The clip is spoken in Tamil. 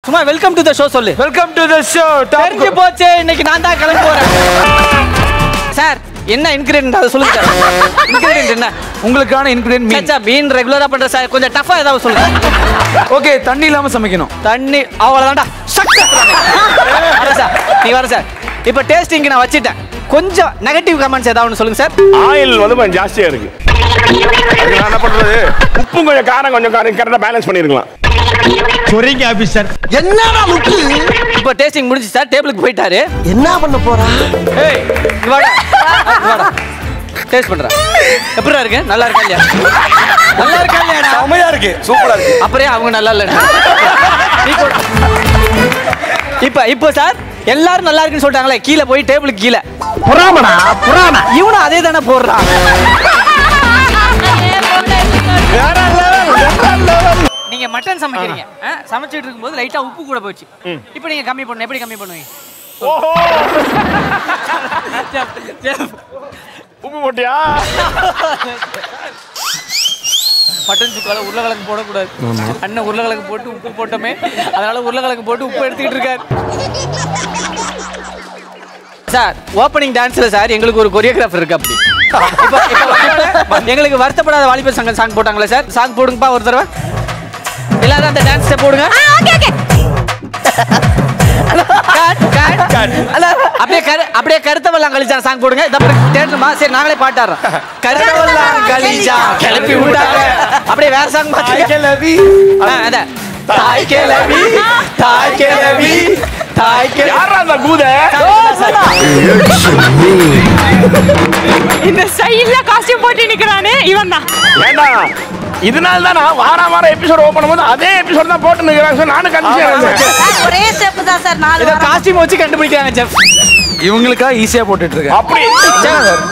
சும்மா வெல்கம் டு த ஷோ சொல்லு வெல்கம் டு த ஷோ தெரிஞ்சு போச்சு இன்னைக்கு நான் தான் கிளம்பி போறேன் சார் என்ன இன்கிரீடியன்ட் அதை சொல்லுங்க சார் இன்கிரீடியன்ட் என்ன உங்களுக்கான இன்கிரியன்ட் மீன் சச்சா மீன் ரெகுலரா பண்ற சார் கொஞ்சம் டஃபா ஏதாவது சொல்லுங்க ஓகே தண்ணி இல்லாம சமைக்கணும் தண்ணி அவ்வளவுதான்டா சக்சஸ் வர சார் நீ வர சார் இப்போ டேஸ்டிங் நான் வச்சிட்டேன் கொஞ்சம் நெகட்டிவ் கமெண்ட்ஸ் ஏதாவது ஒன்று சொல்லுங்க சார் ஆயில் வந்து கொஞ்சம் ஜாஸ்தியா இருக்கு அதுக்கு நான் என்ன பண்றது உப்பும் கொஞ்சம் காரம் கொஞ்சம் கரெக்டாக பேலன்ஸ் பண்ணிருக்கலாம் சொரிங்க ஆபீசர் என்னடா முக்கு இப்போ டேஸ்டிங் முடிஞ்சு சார் டேபிளுக்கு போயிட்டாரு என்ன பண்ண போறா ஏய் இங்க வாடா இங்க வாடா டேஸ்ட் பண்றேன் எப்படிடா இருக்கு நல்லா இருக்கா இல்லையா நல்லா இருக்கா இல்லையாடா செமையா இருக்கு சூப்பரா இருக்கு அப்புறம் அவங்க நல்லா இல்ல நீ போடு. இப்போ இப்போ சார் எல்லாரும் நல்லா இருக்குன்னு சொல்லிட்டாங்களே கீழே போய் டேபிளுக்கு கீழே புறாமடா புறாம இவனும் அதே தானே போடுறான் நீங்க மட்டன் சமைக்கிறீங்க ஆ, சமைச்சிட்டு இருக்கும்போது லைட்டா உப்பு கூட போச்சு இப்போ நீங்க கம்மி பண்ணணும் எப்படி கம்மி பண்ணுவீங்க ஓஹோ செஃப், செஃப். உப்பு போட்டியா மட்டன் சுக்கால உருளைக்கிழங்கு போடக்கூடாது அண்ணன் உருளைக்கிழங்கு போட்டு உப்பு போட்டோமே அதனால உருளைக்கிழங்கு போட்டு உப்பு எடுத்துக்கிட்டு இருக்காரு சார் ஓப்பனிங் டான்ஸ்ல சார் எங்களுக்கு ஒரு கொரியோகிராஃபர் இருக்கு அப்படி இப்போ இப்போ எங்களுக்கு வருத்தப்படாத வாலிபர் சங்கம் சாங் போட்டாங்களே சார் சாங் போடுங்கப்பா ஒரு தடவை எல்லாரும் அந்த டான்ஸ் போடுங்க Cut, cut. அல்ல, அப்படியே கரு அப்படியே கருத்தவெல்லாம் கழிச்சா சாங் போடுங்க இந்த தேடணுமா சரி நாங்களே பாட்டாடுறோம் கருத்தவெல்லாம் கழிச்சா கிளப்பி விட்டாங்க அப்படியே வேற சாங் கிளவி அதான் தாய் கிளவி தாய் கிளவி தாய் கிளவி யாரா அந்த கூதை இந்த ஸ்டைல்ல காஸ்டியூம் போட்டு நிக்கிறானே இவன் தான் ஏண்டா இதனால தான் நான் வாரம் வாரம் எபிசோட் ஓப்பன் பண்ணும்போது அதே எபிசோட் தான் போட்டு நிற்கிறாங்க சார் நானும் கன்ஃபியூஸ் ஒரே ஸ்டெப் தான் சார் நாலு இதை காஸ்டியூம் வச்சு கண்டுபிடிக்கிறாங்க செஃப் இவங்களுக்கா ஈஸியா போட்டுட்டு இருக்கேன் அப்படி